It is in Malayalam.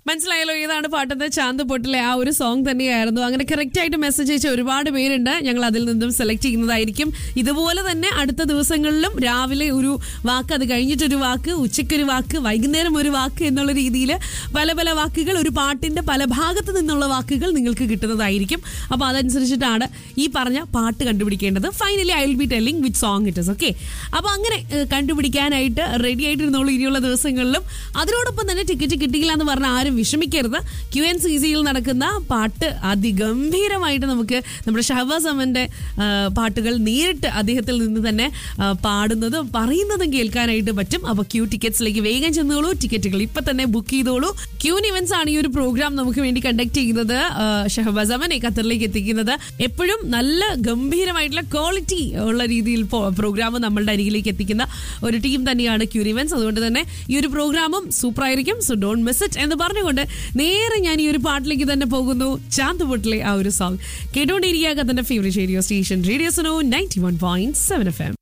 മനസ്സിലായല്ലോ ഏതാണ് പാട്ടെന്ന് ചാന്ത് പൊട്ടിലെ ആ ഒരു സോങ് തന്നെയായിരുന്നു അങ്ങനെ കറക്റ്റ് ആയിട്ട് മെസ്സേജ് അയച്ച ഒരുപാട് പേരുണ്ട് ഞങ്ങൾ അതിൽ നിന്നും സെലക്ട് ചെയ്യുന്നതായിരിക്കും ഇതുപോലെ തന്നെ അടുത്ത ദിവസങ്ങളിലും രാവിലെ ഒരു വാക്ക് അത് കഴിഞ്ഞിട്ടൊരു വാക്ക് ഉച്ചയ്ക്കൊരു വാക്ക് വൈകുന്നേരം ഒരു വാക്ക് എന്നുള്ള രീതിയിൽ പല പല വാക്കുകൾ ഒരു പാട്ടിന്റെ പല ഭാഗത്ത് നിന്നുള്ള വാക്കുകൾ നിങ്ങൾക്ക് കിട്ടുന്നതായിരിക്കും അപ്പോൾ അതനുസരിച്ചിട്ടാണ് ഈ പറഞ്ഞ പാട്ട് കണ്ടുപിടിക്കേണ്ടത് finally I will be telling with song it is okay അപ്പോൾ അങ്ങനെ ഏഹ്, കണ്ടുപിടിക്കാനായിട്ട് റെഡി ആയിട്ടിരുന്നോളൂ ഇനിയുള്ള ദിവസങ്ങളിലും അതിനോടൊപ്പം തന്നെ ടിക്കറ്റ് കിട്ടിയില്ല എന്ന് പറഞ്ഞാൽ ആരും വിഷമിക്കരുത് ക്യു എൻ സി സിയിൽ നടക്കുന്ന പാട്ട് അതിഗംഭീരമായിട്ട് നമുക്ക് നമ്മുടെ ഷഹബാസ് അമന്റെ ആ, പാട്ടുകൾ നേരിട്ട് അദ്ദേഹത്തിൽ നിന്ന് തന്നെ ആ, പാടുന്നതും പറയുന്നതും കേൾക്കാനായിട്ട് പറ്റും അപ്പോൾ ക്യൂ ടിക്കറ്റ്സിലേക്ക് വേഗം ചെന്നോളൂ ടിക്കറ്റുകൾ ഇപ്പൊ തന്നെ ബുക്ക് ചെയ്തോളൂ ക്യൂൻ ഇവന്റ്സ് ആണ് ഈ ഒരു പ്രോഗ്രാം നമുക്ക് വേണ്ടി കണ്ടക്ട് ചെയ്യുന്നത് ആ, ഷഹബാസ് അമനെ ഖത്തറിലേക്ക് എത്തിക്കുന്നത് എപ്പോഴും നല്ല ഗംഭീരമായിട്ടുള്ള ക്വാളിറ്റി ഉള്ള രീതിയിൽ പ്രോഗ്രാം നമ്മളുടെ അരികിലേക്ക് എത്തിക്കുന്ന ഒരു ടീം തന്നെയാണ് ക്യൂൻ ഇവന്റ്സ് അതുകൊണ്ട് തന്നെ ഈ ഒരു പ്രോഗ്രാമും സൂപ്പർ ആയിരിക്കും സോ ഡോണ്ട് മിസ് ഇറ്റ് എന്ന് പറഞ്ഞുകൊണ്ട് നേരെ ഞാൻ ഈ ഒരു പാട്ടിലേക്ക് തന്നെ പോകുന്നു ചാന്ത് പൊട്ടിലെ ആ ഒരു സോങ് കേട്ടോണ്ടിരിക്കുക തന്റെ ഫേവറേറ്റ് റേഡിയോ സ്റ്റേഷൻ റേഡിയോ സനോ ninety one point seven F M